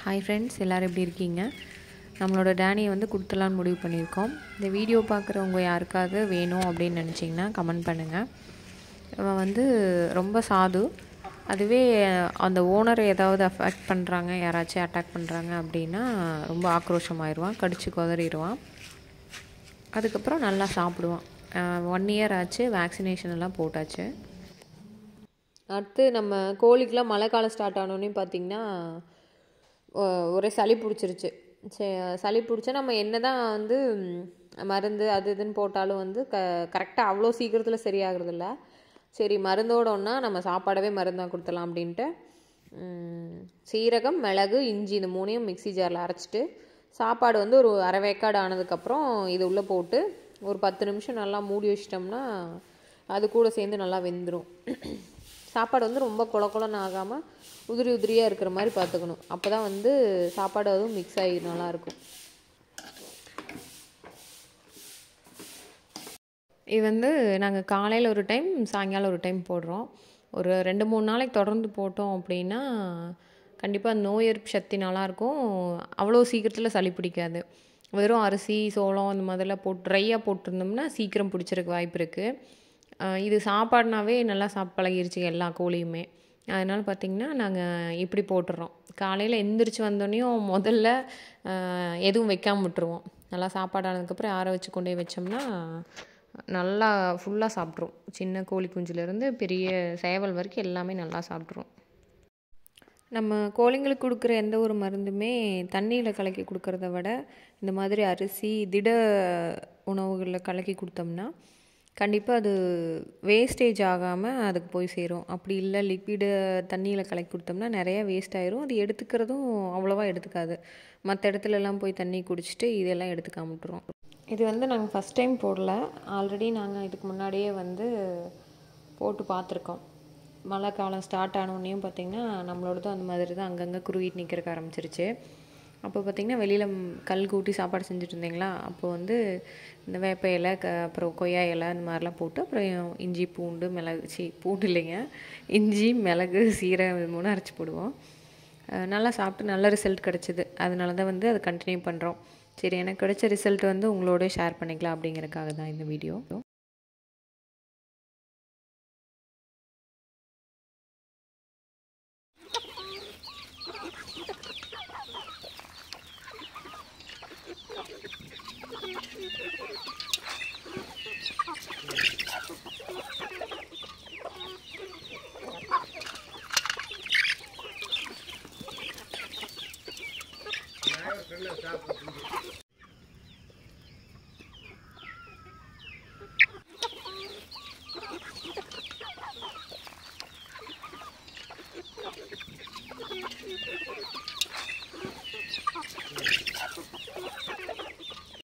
hi friends எல்லோரும் எப்படி இருக்கீங்க நம்மளோட டேனியை வந்து கொடுத்துலான்னு முடிவு பண்ணியிருக்கோம் இந்த வீடியோ பார்க்குறவங்க யாருக்காவது வேணும் அப்படின்னு நினச்சிங்கன்னா கமெண்ட் பண்ணுங்கள் இவன் வந்து ரொம்ப சாது அதுவே அந்த ஓனரை ஏதாவது அஃபெக்ட் பண்ணுறாங்க யாராச்சும் அட்டாக் பண்ணுறாங்க அப்படின்னா ரொம்ப ஆக்ரோஷமாயிடுவான் கடிச்சு குதறிடுவான் அதுக்கப்புறம் நல்லா சாப்பிடுவான் ஒன் இயர் ஆச்சு வேக்சினேஷன் எல்லாம் போட்டாச்சு அடுத்து நம்ம கோழிக்கெலாம் மழை காலம் ஸ்டார்ட் ஆனோடனே பார்த்திங்கன்னா ஒரே சளி பிடிச்சிருச்சு சே சளி பிடிச்சா நம்ம என்ன தான் வந்து மருந்து அது இதுன்னு போட்டாலும் வந்து க கரெக்டாக அவ்வளோ சீக்கிரத்தில் சரியாகிறதில்ல சரி மருந்தோட ஒன்றா நம்ம சாப்பாடவே மருந்தாக கொடுத்துலாம் அப்படின்ட்டு சீரகம் மிளகு இஞ்சி இந்த மூணையும் மிக்சி ஜாரில் அரைச்சிட்டு சாப்பாடு வந்து ஒரு அரை வேக்காடு ஆனதுக்கப்புறம் இது உள்ளே போட்டு ஒரு பத்து நிமிஷம் நல்லா மூடி வச்சிட்டோம்னா அது கூட சேர்ந்து நல்லா வெந்துடும் சாப்பாடு வந்து ரொம்ப குள குளன்னு ஆகாமல் உதிரி உதிரியாக இருக்கிற மாதிரி பார்த்துக்கணும் அப்போ தான் வந்து சாப்பாடு அதுவும் மிக்ஸ் ஆகி நல்லாயிருக்கும் இது வந்து நாங்கள் காலையில் ஒரு டைம் சாயங்காலம் ஒரு டைம் போடுறோம் ஒரு ரெண்டு மூணு நாளைக்கு தொடர்ந்து போட்டோம் அப்படின்னா கண்டிப்பாக நோய் எதிர்ப்பு சக்தி நல்லாயிருக்கும் அவ்வளோ சீக்கிரத்தில் சளி பிடிக்காது வெறும் அரிசி சோளம் இந்த மாதிரிலாம் போட்டு ட்ரையாக போட்டிருந்தோம்னா சீக்கிரம் பிடிச்சிருக்க வாய்ப்பு இருக்குது இது சாப்பாடுனாவே நல்லா சாப்பிட்டு பழகிருச்சு எல்லா கோழியுமே அதனால் பார்த்திங்கன்னா நாங்கள் இப்படி போட்டுடுறோம் காலையில் எந்திரிச்சு வந்தோடனையும் முதல்ல எதுவும் வைக்காமல் விட்டுருவோம் நல்லா சாப்பாடு ஆனதுக்கப்புறம் ஆற வச்சு கொண்டே வச்சோம்னா நல்லா ஃபுல்லாக சாப்பிட்ரும் சின்ன கோழி குஞ்சுலேருந்து பெரிய சேவல் வரைக்கும் எல்லாமே நல்லா சாப்பிட்ரும் நம்ம கோழிங்களுக்கு கொடுக்குற எந்த ஒரு மருந்துமே தண்ணியில் கலக்கி கொடுக்குறத விட இந்த மாதிரி அரிசி திட உணவுகளில் கலக்கி கொடுத்தோம்னா கண்டிப்பாக அது வேஸ்டேஜ் ஆகாமல் அதுக்கு போய் சேரும் அப்படி இல்லை லிக்விடு தண்ணியில் கலக்கி கொடுத்தோம்னா நிறையா வேஸ்ட் ஆயிரும் அது எடுத்துக்கிறதும் அவ்வளோவா எடுத்துக்காது மற்ற இடத்துலலாம் போய் தண்ணி குடிச்சிட்டு இதெல்லாம் எடுத்துக்காம விட்டுரும் இது வந்து நாங்கள் ஃபஸ்ட் டைம் போடல ஆல்ரெடி நாங்கள் இதுக்கு முன்னாடியே வந்து போட்டு பார்த்துருக்கோம் மழை காலம் ஸ்டார்ட் ஆனோடனையும் பார்த்திங்கன்னா நம்மளோடதும் அந்த மாதிரி தான் அங்கங்கே குருவிட்டு நிற்கிறக்க ஆரம்பிச்சிருச்சு அப்போ பார்த்திங்கன்னா வெளியில் கல் கூட்டி சாப்பாடு செஞ்சுட்டு இருந்தீங்களா அப்போ வந்து இந்த வேப்ப இலை க அப்புறம் கொய்யா இலை அந்த மாதிரிலாம் போட்டு அப்புறம் இஞ்சி பூண்டு மிளகு சி பூண்டு இல்லைங்க இஞ்சி மிளகு சீரகம் இது மூணு அரைச்சி போடுவோம் நல்லா சாப்பிட்டு நல்ல ரிசல்ட் கிடச்சிது அதனால தான் வந்து அதை கண்டினியூ பண்ணுறோம் சரி எனக்கு கிடைச்ச ரிசல்ட் வந்து உங்களோட ஷேர் பண்ணிக்கலாம் அப்படிங்கிறதுக்காக தான் இந்த வீடியோ